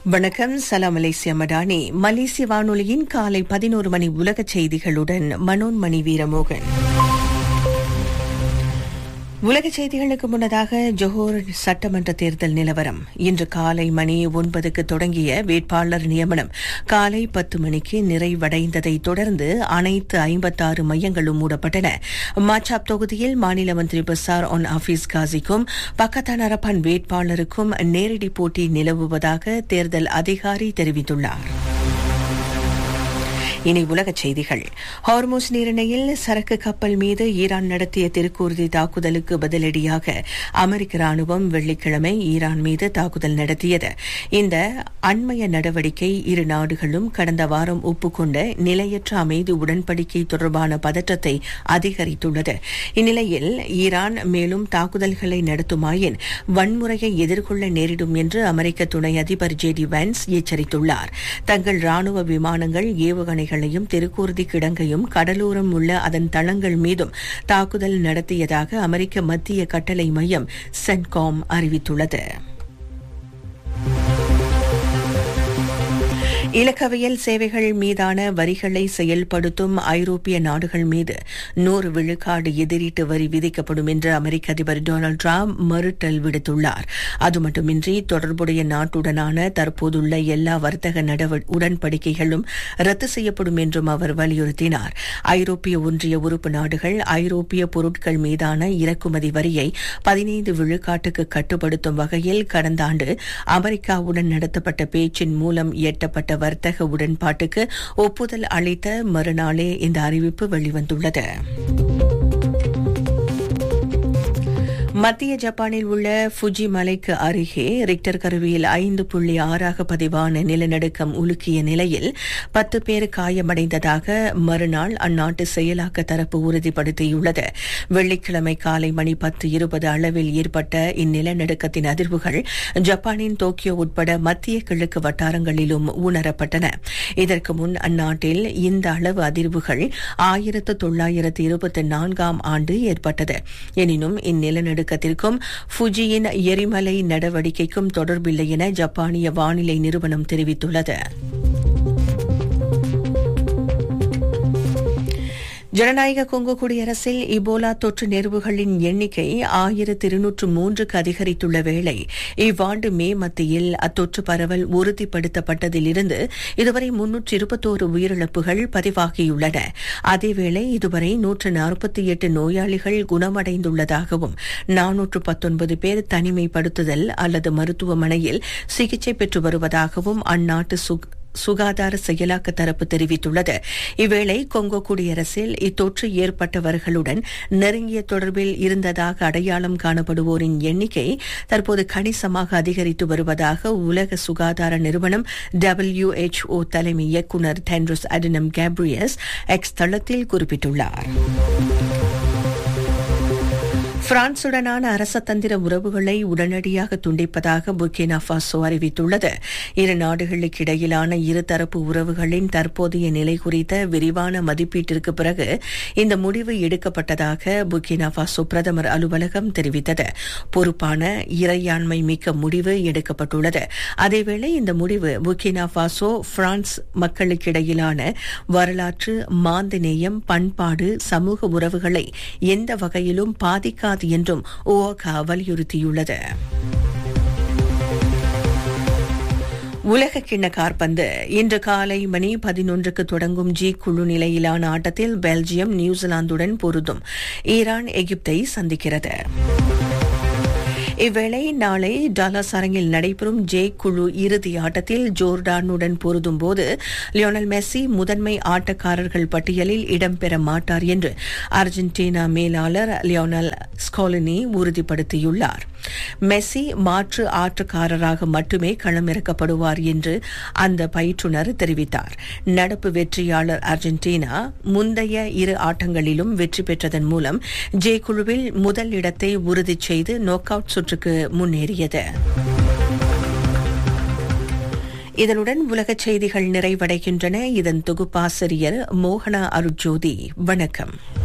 வணக்கம் சலாம் மலேசியா மடானி மலேசிய வானொலியின் காலை பதினோரு மணி உலக செய்திகளுடன் மனோன்மணி வீரமோகன் உலக செய்திகளுக்கு முன்னதாக ஜொஹோர் சட்டமன்ற தேர்தல் நிலவரம் இன்று காலை மணி ஒன்பதுக்கு தொடங்கிய வேட்பாளர் நியமனம் காலை பத்து மணிக்கு நிறைவடைந்ததை தொடர்ந்து அனைத்து ஐம்பத்தாறு மையங்களும் மூடப்பட்டன மாச்சாப் தொகுதியில் மாநில மந்திரி பசார் ஒன் ஆபீஸ் காசிக்கும் பக்கத்தான் அரப்பான் வேட்பாளருக்கும் நேரடி போட்டி நிலவுவதாக தேர்தல் அதிகாரி தெரிவித்துள்ளார் இனி உலகச் செய்திகள் ஹார்மோஸ் நீரிணையில் சரக்கு கப்பல் மீது ஈரான் நடத்திய திருக்கூர்தி தாக்குதலுக்கு பதிலடியாக அமெரிக்க ராணுவம் வெள்ளிக்கிழமை ஈரான் மீது தாக்குதல் நடத்தியது இந்த அண்மைய நடவடிக்கை இரு நாடுகளும் கடந்த வாரம் ஒப்புக்கொண்ட நிலையற்ற அமைதி உடன்படிக்கை தொடர்பான பதற்றத்தை அதிகரித்துள்ளது இந்நிலையில் ஈரான் மேலும் தாக்குதல்களை நடத்துமாயின் வன்முறையை எதிர்கொள்ள நேரிடும் என்று அமெரிக்க துணை அதிபர் ஜே டி வான்ஸ் எச்சரித்துள்ளார் தங்கள் ராணுவ விமானங்கள் ஏவுகணைகளையும் திருக்கூர்தி கிடங்கையும் கடலோரம் உள்ள அதன் தளங்கள் மீதும் தாக்குதல் நடத்தியதாக அமெரிக்க மத்திய கட்டளை மையம் சென்காம் அறிவித்துள்ளது இலக்கவியல் சேவைகள் மீதான வரிகளை செயல்படுத்தும் ஐரோப்பிய நாடுகள் மீது நூறு விழுக்காடு எதிரீட்டு வரி விதிக்கப்படும் என்று அமெரிக்க அதிபர் டொனால்டு டிரம்ப் மறுட்டல் விடுத்துள்ளார் அது மட்டுமின்றி தொடர்புடைய நாட்டுடனான தற்போதுள்ள எல்லா வர்த்தக நடவ உடன்படிக்கைகளும் ரத்து செய்யப்படும் என்றும் அவர் வலியுறுத்தினார் ஐரோப்பிய ஒன்றிய உறுப்பு நாடுகள் ஐரோப்பிய பொருட்கள் மீதான இறக்குமதி வரியை பதினைந்து விழுக்காட்டுக்கு கட்டுப்படுத்தும் வகையில் கடந்த ஆண்டு அமெரிக்காவுடன் நடத்தப்பட்ட பேச்சின் மூலம் எட்டப்பட்ட வர்த்தக உடன்பாட்டுக்கு ஒப்புதல் அளித்த மறுநாளே இந்த அறிவிப்பு வெளிவந்துள்ளது மத்திய ஜப்பானில் உள்ள ஃபுஜி மலைக்கு அருகே ரிக்டர் கருவியில் ஐந்து புள்ளி ஆறாக பதிவான நிலநடுக்கம் உலுக்கிய நிலையில் பத்து பேர் காயமடைந்ததாக மறுநாள் அந்நாட்டு செயலாக்க தரப்பு உறுதிப்படுத்தியுள்ளது வெள்ளிக்கிழமை காலை மணி பத்து இருபது அளவில் ஏற்பட்ட இந்நிலநடுக்கத்தின் அதிர்வுகள் ஜப்பானின் டோக்கியோ உட்பட மத்திய கிழக்கு வட்டாரங்களிலும் உணரப்பட்டன இதற்கு முன் அந்நாட்டில் இந்த அளவு அதிர்வுகள் ஆயிரத்து தொள்ளாயிரத்து இருபத்தி நான்காம் ஆண்டு ஏற்பட்டது எனினும் இந்நிலநடுக்க நிலநடுக்கத்திற்கும் ஃபுஜியின் எரிமலை நடவடிக்கைக்கும் தொடர்பில்லை என ஜப்பானிய வானிலை நிறுவனம் தெரிவித்துள்ளது ஜனநாயக கொங்கு குடியரசில் இபோலா தொற்று நேர்வுகளின் எண்ணிக்கை ஆயிரத்து இருநூற்று மூன்றுக்கு அதிகரித்துள்ள வேளை இவ்வாண்டு மே மத்தியில் அத்தொற்று பரவல் உறுதிப்படுத்தப்பட்டதிலிருந்து இதுவரை முன்னூற்று இருபத்தோரு உயிரிழப்புகள் பதிவாகியுள்ளன அதேவேளை இதுவரை நூற்று நாற்பத்தி எட்டு நோயாளிகள் குணமடைந்துள்ளதாகவும் நானூற்று பத்தொன்பது பேர் தனிமைப்படுத்துதல் அல்லது மருத்துவமனையில் சிகிச்சை பெற்று வருவதாகவும் அந்நாட்டு சுகாதார செயலாக்க தரப்பு தெரிவித்துள்ளது இவ்வேளை கொங்கோ குடியரசில் இத்தொற்று ஏற்பட்டவர்களுடன் நெருங்கிய தொடர்பில் இருந்ததாக அடையாளம் காணப்படுவோரின் எண்ணிக்கை தற்போது கணிசமாக அதிகரித்து வருவதாக உலக சுகாதார நிறுவனம் டபிள்யூஎச்ஓ தலைமை இயக்குநர் டென்ட்ரஸ் அடினம் கேப்ரியஸ் எக்ஸ் தளத்தில் குறிப்பிட்டுள்ளார் பிரான்சுடனான அரசதந்திர உறவுகளை உடனடியாக துண்டிப்பதாக புர்கினா பாசோ அறிவித்துள்ளது இரு நாடுகளுக்கு இடையிலான இருதரப்பு உறவுகளின் தற்போதைய நிலை குறித்த விரிவான மதிப்பீட்டிற்கு பிறகு இந்த முடிவு எடுக்கப்பட்டதாக புர்கினா பாசோ பிரதமர் அலுவலகம் தெரிவித்தது பொறுப்பான இறையாண்மை மிக்க முடிவு எடுக்கப்பட்டுள்ளது அதேவேளை இந்த முடிவு புர்கினா பாசோ பிரான்ஸ் மக்களுக்கிடையிலான வரலாற்று மாந்தநேயம் பண்பாடு சமூக உறவுகளை எந்த வகையிலும் பாதிக்காது கூடாது என்றும் ஓகா வலியுறுத்தியுள்ளது உலக கிண்ண கார்பந்து இன்று காலை மணி பதினொன்றுக்கு தொடங்கும் ஜி குழு நிலையிலான ஆட்டத்தில் பெல்ஜியம் நியூசிலாந்துடன் பொருதும் ஈரான் எகிப்தை சந்திக்கிறது இவ்வேளை நாளை டாலஸ் அரங்கில் நடைபெறும் ஜே குழு இறுதி ஆட்டத்தில் ஜோர்டானுடன் பொருதும் போது லியோனல் மெஸ்ஸி முதன்மை ஆட்டக்காரர்கள் பட்டியலில் இடம்பெற மாட்டார் என்று அர்ஜென்டினா மேலாளர் லியோனல் ஸ்கோலினி உறுதிப்படுத்தியுள்ளார் மெஸ்ஸி மாற்று ஆட்டக்காரராக மட்டுமே களமிறக்கப்படுவார் என்று அந்த பயிற்றுநர் தெரிவித்தார் நடப்பு வெற்றியாளர் அர்ஜென்டினா முந்தைய இரு ஆட்டங்களிலும் வெற்றி பெற்றதன் மூலம் ஜே குழுவில் முதல் இடத்தை உறுதி செய்து நோக் அவுட் சுற்றுக்கு முன்னேறியது இதனுடன் உலகச் செய்திகள் நிறைவடைகின்றன இதன் தொகுப்பாசிரியர் மோகனா அருட்ஜோதி வணக்கம்